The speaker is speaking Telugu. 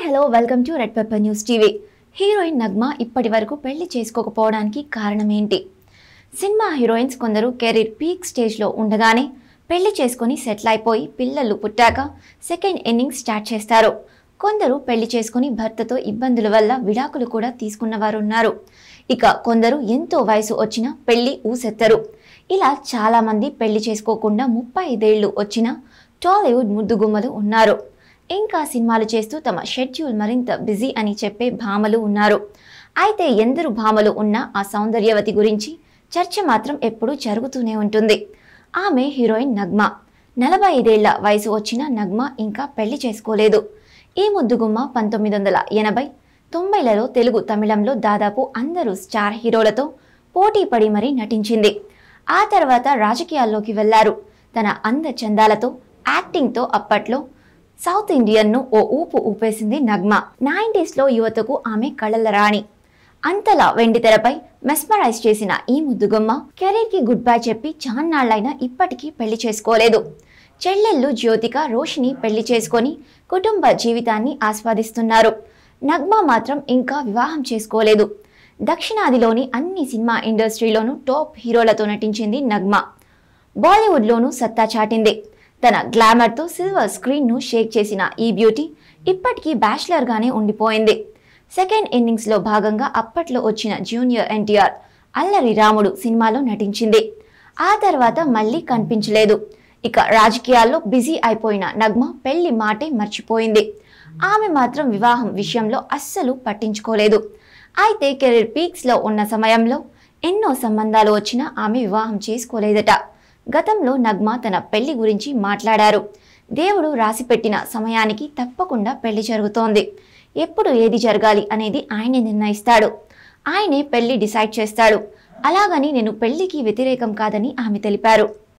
hello welcome to red pepper news TV heroine Nagma ఇప్పటి వరకు పెళ్లి చేసుకోకపోవడానికి కారణం ఏంటి సినిమా హీరోయిన్స్ కొందరు కెరీర్ పీక్ స్టేజ్లో ఉండగానే పెళ్లి చేసుకొని సెటిల్ అయిపోయి పిల్లలు పుట్టాక సెకండ్ ఇన్నింగ్స్ స్టార్ట్ చేస్తారు కొందరు పెళ్లి చేసుకుని భర్తతో ఇబ్బందుల వల్ల విడాకులు కూడా తీసుకున్న వారు ఉన్నారు ఇక కొందరు ఎంతో వయసు వచ్చినా పెళ్లి ఊసెత్తరు ఇలా చాలా మంది పెళ్లి చేసుకోకుండా ముప్పై ఐదేళ్లు వచ్చిన టాలీవుడ్ ముద్దుగుమ్మలు ఉన్నారు ఇంకా సినిమాలు చేస్తూ తమ షెడ్యూల్ మరింత బిజీ అని చెప్పే భామలు ఉన్నారు అయితే ఎందరు భామలు ఉన్నా ఆ సౌందర్యవతి గురించి చర్చ మాత్రం ఎప్పుడూ జరుగుతూనే ఉంటుంది ఆమె హీరోయిన్ నగ్మ నలభై ఐదేళ్ల వయసు వచ్చిన నగ్మ ఇంకా పెళ్లి చేసుకోలేదు ఈ ముద్దుగుమ్మ పంతొమ్మిది వందల ఎనభై తొంభైలలో తెలుగు తమిళంలో దాదాపు అందరూ స్టార్ హీరోలతో పోటీ పడి మరీ నటించింది ఆ తర్వాత రాజకీయాల్లోకి వెళ్లారు తన అంద చందాలతో యాక్టింగ్తో అప్పట్లో సౌత్ ఇండియన్ను ఓ ఊపు ఊపేసింది నగ్మ నైంటీస్లో యువతకు ఆమె కళల రాణి అంతలా వెండి తెరపై మెస్మరైజ్ చేసిన ఈ ముద్దుగుమ్మ కెరీర్కి గుడ్ బై చెప్పి చాన్నాళ్లైనా ఇప్పటికీ పెళ్లి చేసుకోలేదు చెల్లెళ్ళు జ్యోతిక రోషిని పెళ్లి చేసుకొని కుటుంబ జీవితాన్ని ఆస్వాదిస్తున్నారు నగ్మ మాత్రం ఇంకా వివాహం చేసుకోలేదు దక్షిణాదిలోని అన్ని సినిమా ఇండస్ట్రీలోనూ టాప్ హీరోలతో నటించింది నగ్మ బాలీవుడ్లోనూ సత్తా చాటింది తన గ్లామర్తో సిల్వర్ స్క్రీన్ను షేక్ చేసిన ఈ బ్యూటీ ఇప్పటికీ బ్యాచిలర్గానే ఉండిపోయింది సెకండ్ ఇన్నింగ్స్లో భాగంగా అప్పట్లో వచ్చిన జూనియర్ ఎన్టీఆర్ అల్లరి రాముడు సినిమాలో నటించింది ఆ తర్వాత మళ్ళీ కనిపించలేదు ఇక రాజకీయాల్లో బిజీ అయిపోయిన నగ్మ పెళ్లి మాటే మర్చిపోయింది ఆమె మాత్రం వివాహం విషయంలో అస్సలు పట్టించుకోలేదు అయితే కెరీర్ పీక్స్లో ఉన్న సమయంలో ఎన్నో సంబంధాలు వచ్చినా ఆమె వివాహం చేసుకోలేదట గతంలో నగ్మ తన పెళ్లి గురించి మాట్లాడారు దేవుడు రాసిపెట్టిన సమయానికి తప్పకుండా పెళ్లి జరుగుతోంది ఎప్పుడు ఏది జరగాలి అనేది ఆయనే నిర్ణయిస్తాడు ఆయనే పెళ్లి డిసైడ్ చేస్తాడు అలాగని నేను పెళ్లికి వ్యతిరేకం కాదని ఆమె తెలిపారు